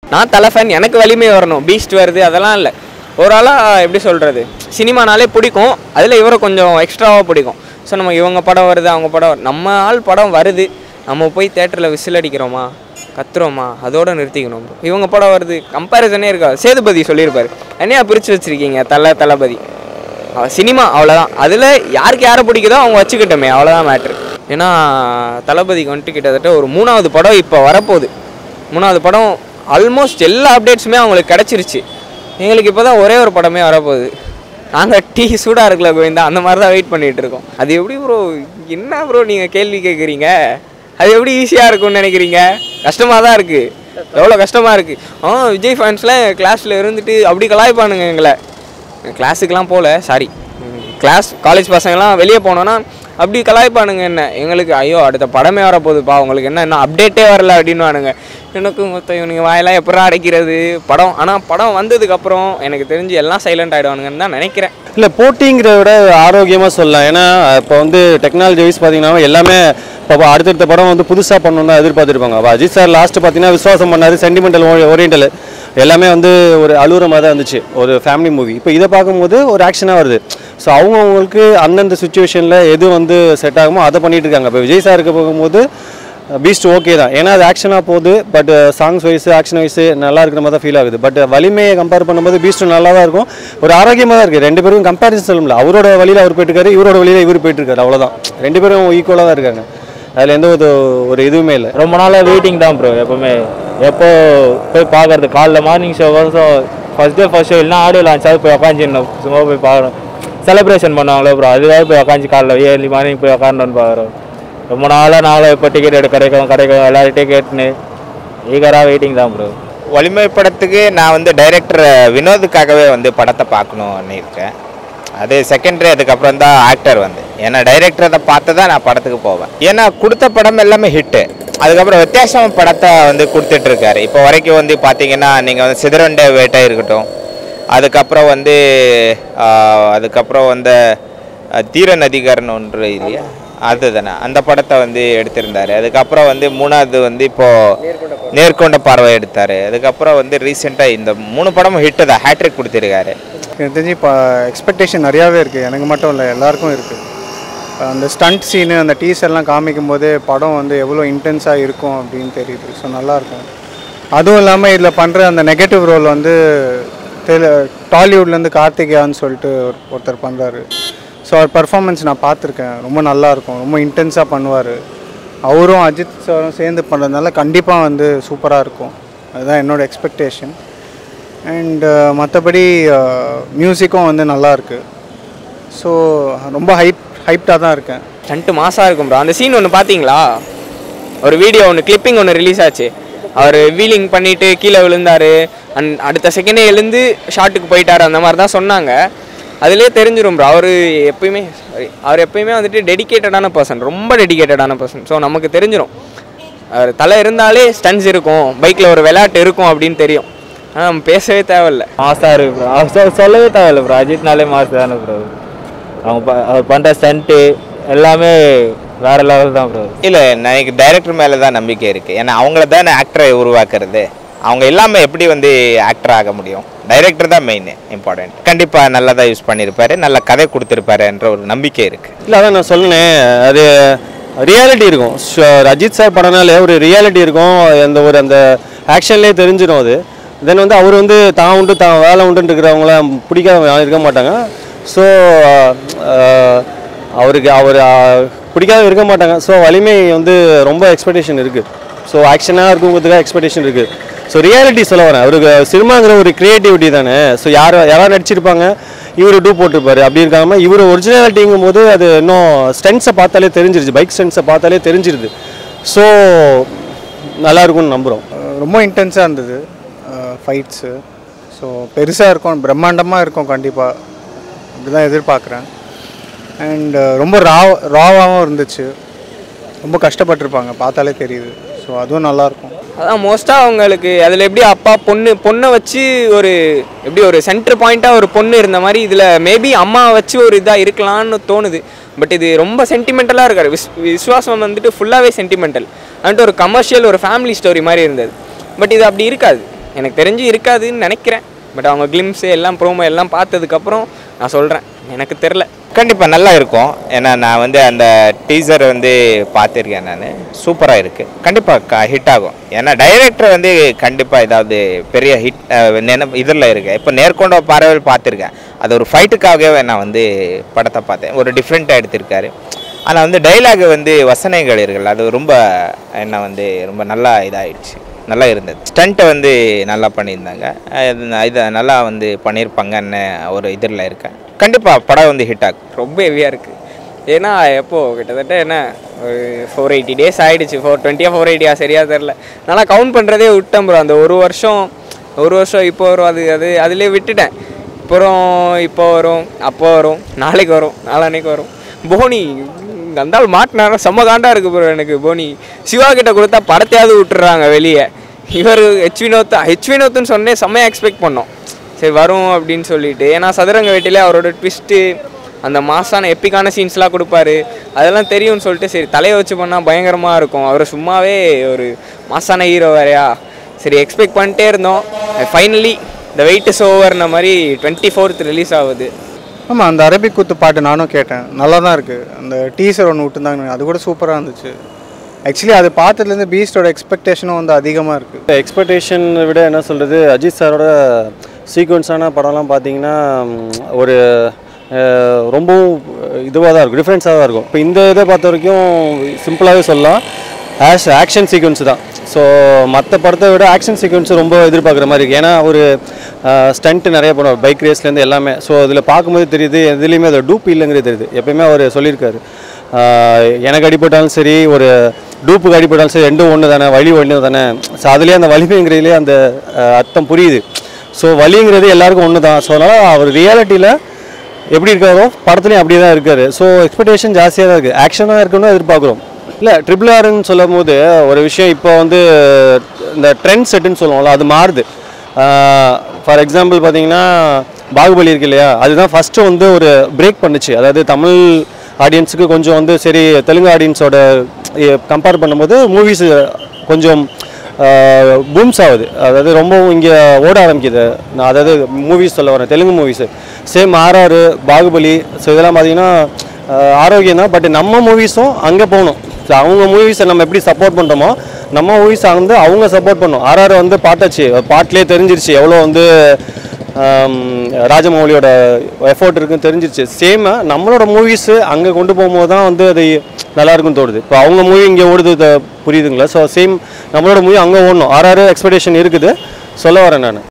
நான் தலை ஃபேன் எனக்கு வலிமை வரணும் பீஸ்ட் வருது அதெல்லாம் இல்லை ஓவராலாக எப்படி சொல்கிறது சினிமானாலே பிடிக்கும் அதில் இவரை கொஞ்சம் எக்ஸ்ட்ராவாக பிடிக்கும் ஸோ நம்ம இவங்க படம் வருது அவங்க படம் வருது. நம்ம ஆள் படம் வருது நம்ம போய் தேட்டரில் விசில் அடிக்கிறோமா கத்துறோமா அதோட நிறுத்திக்கணும் bro. இவங்க படம் வருது கம்பேரிசனே இருக்காது சேதுபதி சொல்லியிருப்பாரு என்னையா பிரித்து வச்சிருக்கீங்க தலை தளபதி அவ- சினிமா அவ்வளோதான் அதில் யாருக்கு யாரை பிடிக்குதோ அவங்க வச்சுக்கிட்டோமே அவ்வளோதான் மேட்ரு ஏன்னா தளபதிக்கு வந்துட்டு கிட்டத்தட்ட ஒரு மூணாவது படம் இப்போ வரப்போகுது மூணாவது படம் ஆல்மோஸ்ட் எல்லா அப்டேட்ஸுமே அவங்களுக்கு கிடச்சிருச்சு எங்களுக்கு இப்போ தான் ஒரே ஒரு படமே வரப்போகுது நாங்கள் டீ சூடாக இருக்குல்ல கோவிந்தா அந்த மாதிரி தான் வெயிட் பண்ணிகிட்டு இருக்கோம் அது எப்படி ப்ரோ என்ன ப்ரோ நீங்கள் கேள்வி கேட்குறீங்க அது எப்படி ஈஸியாக இருக்கும்னு நினைக்கிறீங்க கஷ்டமாக தான் இருக்குது எவ்வளோ கஷ்டமாக இருக்குது ஆ விஜய் ஃபேன்ஸ்லாம் கிளாஸில் இருந்துட்டு அப்படி கலாய்ப்பானுங்க எங்களை கிளாஸுக்கெலாம் போகல சாரி கிளாஸ் காலேஜ் பசங்கள்லாம் வெளியே போனோன்னா அப்படி கலாய்ப்பானுங்க என்ன எங்களுக்கு ஐயோ அடுத்த படமே வரப்போகுதுப்பா உங்களுக்கு என்ன இன்னும் அப்டேட்டே வரல அப்படின்னுவானுங்க எனக்கு மொத்தம் இவனுங்க வாயெல்லாம் எப்படா அடைக்கிறது படம் ஆனால் படம் வந்ததுக்கப்புறம் எனக்கு தெரிஞ்சு எல்லாம் சைலண்ட் ஆகிடுவானுங்கன்னு தான் நினைக்கிறேன் இல்லை போட்டிங்கிறத விட ஆரோக்கியமாக சொல்லலாம் ஏன்னா இப்போ வந்து டெக்னாலஜி வைஸ் பார்த்தீங்கன்னா எல்லாமே இப்போ அடுத்தடுத்த படம் வந்து புதுசாக பண்ணணும் தான் எதிர்பார்த்துருப்பாங்க அப்போ அஜித் சார் லாஸ்ட் பார்த்தீங்கன்னா விசுவாசம் பண்ணார் சென்டிமெண்டல் ஓரியண்டல் எல்லாமே வந்து ஒரு அழுகுற மாதிரி தான் இருந்துச்சு ஒரு ஃபேமிலி மூவி இப்போ இதை பார்க்கும்போது ஒரு ஆக்ஷனாக வருது ஸோ அவங்கவுங்களுக்கு அந்தந்த சுச்சுவேஷனில் எது வந்து செட் ஆகுமோ அதை பண்ணிட்டு இருக்காங்க இப்போ விஜய் சாருக்கு போகும்போது பீஸ்ட் ஓகே தான் ஏன்னா அது ஆக்ஷனாக போகுது but songs wise action wise நல்லா இருக்கிற மாதிரி தான் ஃபீல் ஆகுது பட் வலிமையை கம்பேர் பண்ணும்போது பீஸ்ட் நல்லா தான் இருக்கும் ஒரு ஆரோக்கியமாக தான் இருக்குது ரெண்டு பேரும் கம்பேரிசன் சொல்ல முடியல அவரோட வழியில் அவர் போயிட்டு இருக்காரு இவரோட வழியில் இவர் போயிட்டு இருக்காரு அவ்வளோதான் ரெண்டு பேரும் ஈக்குவலாக தான் இருக்காங்க அதில் எந்த ஒரு ஒரு இதுவுமே இல்லை ரொம்ப நாளாக வெயிட்டிங் தான் ப்ரோ எப்பவுமே எப்போ போய் பார்க்கறது காலைல மார்னிங் ஷோ வருஷம் ஃபர்ஸ்ட் டே ஃபர்ஸ்ட் ஷோ இல்லைனா ஆடியோ லான்ச் ஆகுது போய் உக்காந்துடணும் சும்மா போய் பார்க்கணும் செலிப்ரேஷன் பண்ணுவாங்களே ப்ரோ அதுவாக போய் உக்காந்து காலைல ஏர்லி மார்னிங் போய் உக்காண்டோன்னு பார்க்குறோம் ரொம்ப நாளாக நாங்களும் இப்போ டிக்கெட் எடுக்க கிடைக்கும் கிடைக்கும் எல்லாரும் கேட்டுன்னு ஈகராக வெயிட்டிங் தான் ப்ரோ வலிமை படத்துக்கு நான் வந்து டைரக்டர் வினோதுக்காகவே வந்து படத்தை பார்க்கணும்னு இருக்கேன் அது செகண்டரி அதுக்கப்புறம் தான் ஆக்டர் வந்து ஏன்னா டைரக்டரை பார்த்து தான் நான் படத்துக்கு போவேன் ஏன்னா கொடுத்த படம் எல்லாமே ஹிட்டு அதுக்கப்புறம் வித்தியாசம் படத்தை வந்து கொடுத்துட்டு இருக்காரு இப்போ வரைக்கும் வந்து பார்த்தீங்கன்னா நீங்கள் வந்து சிதறண்ட வேட்டை இருக்கட்டும் அதுக்கப்புறம் வந்து ஆஹ், அதுக்கப்புறம் வந்து அஹ், தீரன் அதிகாரன் ஒன்று இல்லையா அதுதானே அந்த படத்தை வந்து எடுத்திருந்தாரு அதுக்கப்புறம் வந்து மூணாவது வந்து இப்போ நேர்கொண்ட பார்வை எடுத்தாரு அதுக்கப்புறம் வந்து ரீசெண்டாக இந்த மூணு படமும் ஹிட்டு தான் ஹேட்ரிக் கொடுத்துருக்காரு எனக்கு தெரிஞ்சு இப்போ எக்ஸ்பெக்டேஷன் நிறையாவே இருக்குது எனக்கு மட்டும் இல்லை எல்லாருக்கும் இருக்குது அந்த ஸ்டண்ட் சீனு அந்த டீசர்லாம் காமிக்கும் போதே படம் வந்து எவ்வளோ இன்டென்ஸாக இருக்கும் அப்படின்னு தெரியுது ஸோ நல்லாயிருக்கும் அதுவும் இல்லாமல் இதில் பண்ணுற அந்த நெகட்டிவ் ரோல் வந்து தெலு டாலிவுட்லேருந்து கார்த்திகேயான்னு சொல்லிட்டு ஒரு- ஒருத்தர் பண்ணுறாரு ஸோ அவர் பர்ஃபார்மன்ஸ் நான் பார்த்துருக்கேன் ரொம்ப நல்லா இருக்கும் ரொம்ப இன்டென்ஸாக பண்ணுவார் அவரும் அஜித் சாரும் சேர்ந்து பண்ணுறதுனால கண்டிப்பாக வந்து சூப்பராக இருக்கும் அதுதான் என்னோட எக்ஸ்பெக்டேஷன் அண்டு மற்றபடி மியூசிக்கும் வந்து நல்லா இருக்கு ஸோ ரொம்ப ஹைப் ஹைப்டாக தான் இருக்கேன் ஸ்டண்ட்டு மாசாக இருக்கும் ப்ரோ அந்த சீன் ஒன்று பார்த்தீங்களா ஒரு வீடியோ ஒன்று கிளிப்பிங் ஒன்று ரிலீஸ் ஆச்சு அவர் வீலிங் பண்ணிட்டு கீழே விழுந்தாரு அண்ட் அடுத்த செகண்டே எழுந்து ஷாட்டுக்கு போயிட்டாரு அந்த மாதிரி தான் சொன்னாங்க அதுலேயே தெரிஞ்சிரும் ப்ரோ அவர் எப்பயுமே sorry, அவர் எப்பயுமே வந்துட்டு டெடிகேட்டடான பர்சன் ரொம்ப டெடிகேட்டடான பர்சன் ஸோ நமக்கு தெரிஞ்சிரும் அவர் தலை இருந்தாலே ஸ்டன்ஸ் இருக்கும் பைக்கில் ஒரு விளையாட்டு இருக்கும் அப்படின்னு தெரியும் ஆனால் நம்ம பேசவே தேவையில்ல மாசாக இருக்கு ப்ரோ அவர் சொ- சொல்லவே தேவையில்ல ப்ரோ அஜித்னாலே மாசு தானே ப்ரோ அவங்க ப- அவர் பண்ணுற ஸ்டண்ட்டு எல்லாமே வேற லெவல் தான் ப்ரோ இல்லை எனக்கு டைரக்டர் மேலே தான் நம்பிக்கை இருக்குது ஏன்னா அவங்கள தானே ஆக்டரை உருவாக்குறது அவங்க எல்லாமே எப்படி வந்து ஆக்டர் ஆக முடியும் டைரக்டர் தான் மெயின் இம்பார்ட்டன்ட் கண்டிப்பாக நல்லதாக யூஸ் பண்ணியிருப்பாரு நல்ல கதை கொடுத்துருப்பாருன்ற ஒரு நம்பிக்கை இருக்குது இல்லை அதான் நான் சொன்னேன் அது ரியாலிட்டி இருக்கும் ஷ- அஜித் சார் படம்னாலே ஒரு ரியாலிட்டி இருக்கும் அந்த ஒரு அந்த ஆக்ஷன்லேயே தெரிஞ்சிடும் அது தென் வந்து அவர் வந்து தான் உண்டு தான் வேலை உண்டுன்னு இருக்கிறவங்களாம் பிடிக்காத இருக்க மாட்டாங்க ஸோ அவருக்கு அவர் பிடிக்காத இருக்க மாட்டாங்க ஸோ வலிமை வந்து ரொம்ப எக்ஸ்பெக்டேஷன் இருக்குது ஸோ ஆக்ஷனாக இருக்குங்கிறதுக்காக எக்ஸ்பெக்டேஷன் இருக்குது ஸோ ரியாலிட்டி சொல்ல வரேன் அவருக்கு சினிமாங்கிற ஒரு கிரியேட்டிவிட்டி தானே ஸோ யார் யாராவது நடிச்சிருப்பாங்க இவர் டூ போட்டிருப்பாரு அப்படி இருக்காம இவர் ஒரிஜினாலிட்டிங்கும் போது அது இன்னும் ஸ்டென்ஸை பார்த்தாலே தெரிஞ்சிருச்சு பைக் ஸ்டென்ஸை பார்த்தாலே தெரிஞ்சிருது ஸோ நல்லா இருக்கும்னு நம்புகிறோம் ரொம்ப இன்டென்ஸாக இருந்தது ஃபைட்ஸு ஸோ பெருசாக இருக்கும் பிரம்மாண்டமாக இருக்கும் கண்டிப்பாக அப்படி தான் எதிர்பார்க்குறேன் அண்ட் ரொம்ப ரா ராவாகவும் இருந்துச்சு ரொம்ப கஷ்டப்பட்டிருப்பாங்க பார்த்தாலே தெரியுது ஸோ அதுவும் நல்லாயிருக்கும் அதான் மோஸ்ட்டாக அவங்களுக்கு அதில் எப்படி அப்பா பொண்ணு பொண்ணை வச்சு ஒரு எப்படி ஒரு சென்டர் பாயிண்ட்டாக ஒரு பொண்ணு இருந்த மாதிரி இதில் மேபி அம்மா வச்சு ஒரு இதாக இருக்கலாம்னு தோணுது பட் இது ரொம்ப சென்டிமெண்டலாக இருக்காரு விஸ் விஸ்வாசம் வந்துட்டு ஃபுல்லாகவே சென்டிமெண்டல் வந்துட்டு ஒரு கமர்ஷியல் ஒரு ஃபேமிலி ஸ்டோரி மாதிரி இருந்தது பட் இது அப்படி இருக்காது எனக்கு தெரிஞ்சு இருக்காதுன்னு நினைக்கிறேன் பட் அவங்க கிளிம்ஸு எல்லாம் ப்ரோமோ எல்லாம் பார்த்ததுக்கப்புறம் நான் சொல்கிறேன் எனக்கு தெரில கண்டிப்பாக நல்லா இருக்கும் ஏன்னா நான் வந்து அந்த டீசர் வந்து பார்த்துருக்கேன் நான் சூப்பராக இருக்குது கண்டிப்பாக ஹிட் ஆகும் ஏன்னா டைரக்டர் வந்து கண்டிப்பாக ஏதாவது பெரிய ஹிட் நினைப்பு இதில் இருக்கு இப்போ நேர்கொண்ட பார்வையில் பார்த்துருக்கேன் அது ஒரு ஃபைட்டுக்காகவே நான் வந்து படத்தை பார்த்தேன் ஒரு டிஃப்ரெண்ட்டாக எடுத்திருக்காரு ஆனால் வந்து டைலாக் வந்து வசனைகள் இருக்குல்ல அது ரொம்ப என்ன வந்து ரொம்ப நல்லா இதாகிடுச்சு நல்லா இருந்தது ஸ்டண்ட்டை வந்து நல்லா பண்ணியிருந்தாங்க அது இதை நல்லா வந்து பண்ணியிருப்பாங்கன்னு ஒரு இதில் இருக்கேன் கண்டிப்பாக படம் வந்து ஹிட் ஆகும் ரொம்ப ஹெவியாக இருக்குது ஏன்னா எப்போ கிட்டத்தட்ட என்ன ஒரு ஃபோர் எயிட்டி டேஸ் ஆயிடுச்சு ஃபோர் டுவெண்ட்டியா ஃபோர் எயிட்டியா சரியா தெரில நல்லா கவுண்ட் பண்ணுறதே விட்டேன் ப்ரோ அந்த ஒரு வருஷம் ஒரு வருஷம் இப்போ வரும் அது அது அதிலே விட்டுட்டேன் அப்புறம் இப்போ வரும் அப்போ வரும் நாளைக்கு வரும் நாளான்னைக்கு வரும் போனி அந்த ஆள் மாட்டினாரா செம்ம காண்டா இருக்கு ப்ரோ எனக்கு போனி சிவா கிட்ட கொடுத்தா படத்தையாவது விட்டுறாங்க வெளியே இவர் ஹெச் வினோத் ஹெச் வினோத்னு சொன்னே செம்மையாக எக்ஸ்பெக்ட் பண்ணோம் சரி வரும் அப்படின்னு சொல்லிட்டு ஏன்னா சதுரங்க வேட்டையிலே அவரோட ட்விஸ்ட்டு அந்த மாசான எப்பிக்கான சீன்ஸ்லாம் கொடுப்பாரு அதெல்லாம் தெரியும்னு சொல்லிட்டு சரி தலையை வச்சு பண்ணால் பயங்கரமாக இருக்கும் அவர் சும்மாவே ஒரு மாசான ஹீரோ வேறையா சரி எக்ஸ்பெக்ட் பண்ணிட்டே இருந்தோம் ஃபைனலி த வெயிட் இஸ் ஓவர்ன மாதிரி டுவெண்ட்டி ஃபோர்த் ரிலீஸ் ஆகுது ஆமாம் அந்த அரபிக் குத்து பாட்டு நானும் கேட்டேன் நல்லா தான் இருக்குது அந்த டீசர் ஒன்று விட்டுருந்தாங்க அது கூட சூப்பராக இருந்துச்சு ஆக்சுவலி அது பார்த்ததுலேருந்து பீஸ்டோட எக்ஸ்பெக்டேஷனும் வந்து அதிகமாக இருக்குது எக்ஸ்பெக்டேஷன் விட என்ன சொல்கிறது அஜித் சாரோட சீக்வன்ஸான படம்லாம் பார்த்தீங்கன்னா ம், ஒரு அஹ், ரொம்பவும் இதுவாக தான் இருக்கும் டிஃப்ரென்ஸாக தான் இருக்கும் இப்போ இந்த இதை பொறுத்த வரைக்கும் சிம்பிளாகவே சொல்லலாம் ஆஷ் ஆக்ஷன் சீக்வன்ஸ் தான் ஸோ மற்ற படத்தை விட ஆக்ஷன் சீக்வன்ஸ் ரொம்ப எதிர்பார்க்குற மாதிரி இருக்குது ஏன்னா ஒரு ஸ்டண்ட்டு நிறைய பண்ணுவார் பைக் ரேஸ்லேருந்து எல்லாமே ஸோ அதில் பார்க்கும்போது தெரியுது எதுலேயுமே அது டூப் இல்லைங்கிறது தெரியுது எப்பயுமே அவர் சொல்லியிருக்காரு ஆஹ் எனக்கு அடிபட்டாலும் சரி ஒரு டூப்புக்கு அடிபட்டாலும் சரி ரெண்டும் ஒன்று தானே வலி ஒன்று தானே ஸோ அதுலேயே அந்த வலிமைங்கிறதுலே அந்த ஆஹ் அர்த்தம் புரியுது ஸோ வலிங்கிறது எல்லாருக்கும் ஒன்று தான் ஸோ அதனால் அவர் ரியாலிட்டியில் எப்படி இருக்காரோ படத்துலையும் அப்படியே தான் இருக்காரு ஸோ எக்ஸ்பெக்டேஷன் ஜாஸ்தியாக தான் இருக்குது ஆக்ஷனாக இருக்கணும்னு எதிர்பார்க்குறோம் இல்லை ட்ரிபிள் ஆர்னு சொல்லும் போது ஒரு விஷயம் இப்போ வந்து இந்த ட்ரெண்ட் செட்டுன்னு சொல்லுவோம்ல அது மாறுது ஃபார் எக்ஸாம்பிள் பார்த்தீங்கன்னா பாகுபலி இருக்கு இல்லையா அதுதான் ஃபஸ்ட்டு வந்து ஒரு பிரேக் பண்ணுச்சு அதாவது தமிழ் ஆடியன்ஸுக்கு கொஞ்சம் வந்து சரி தெலுங்கு ஆடியன்ஸோட கம்பேர் பண்ணும்போது மூவிஸ் கொஞ்சம் பூம்ஸ் ஆகுது அதாவது ரொம்பவும் இங்கே ஓட ஆரம்பிக்குது நான் அதாவது மூவிஸ் சொல்ல வரேன் Telugu movies same RR Baahubali so இதெல்லாம் பார்த்தீங்கன்னா ஆரோக்கியம் தான் பட் நம்ம மூவிஸும் அங்கே போகணும் ஸோ அவங்க மூவிஸை நம்ம எப்படி சப்போர்ட் பண்ணுறோமோ நம்ம மூவிஸை வந்து அவங்க சப்போர்ட் பண்ணணும் ஆர்ஆர் வந்து பார்த்தாச்சு பாட்டிலே தெரிஞ்சிருச்சு எவ்வளோ வந்து ஆம், ராஜமௌலியோட எஃபோர்ட் இருக்குன்னு தெரிஞ்சிருச்சு சேம் நம்மளோட மூவிஸு அங்கே கொண்டு போகும்போது தான் வந்து அது நல்லா இருக்கும்னு தோணுது இப்போ அவங்க மூவி இங்கே ஓடுது த- புரியுதுங்களா ஸோ சேம் நம்மளோட மூவி அங்கே ஓடணும் ஆர்ஆர் எக்ஸ்பெக்டேஷன் இருக்குது சொல்ல வரேன் நான்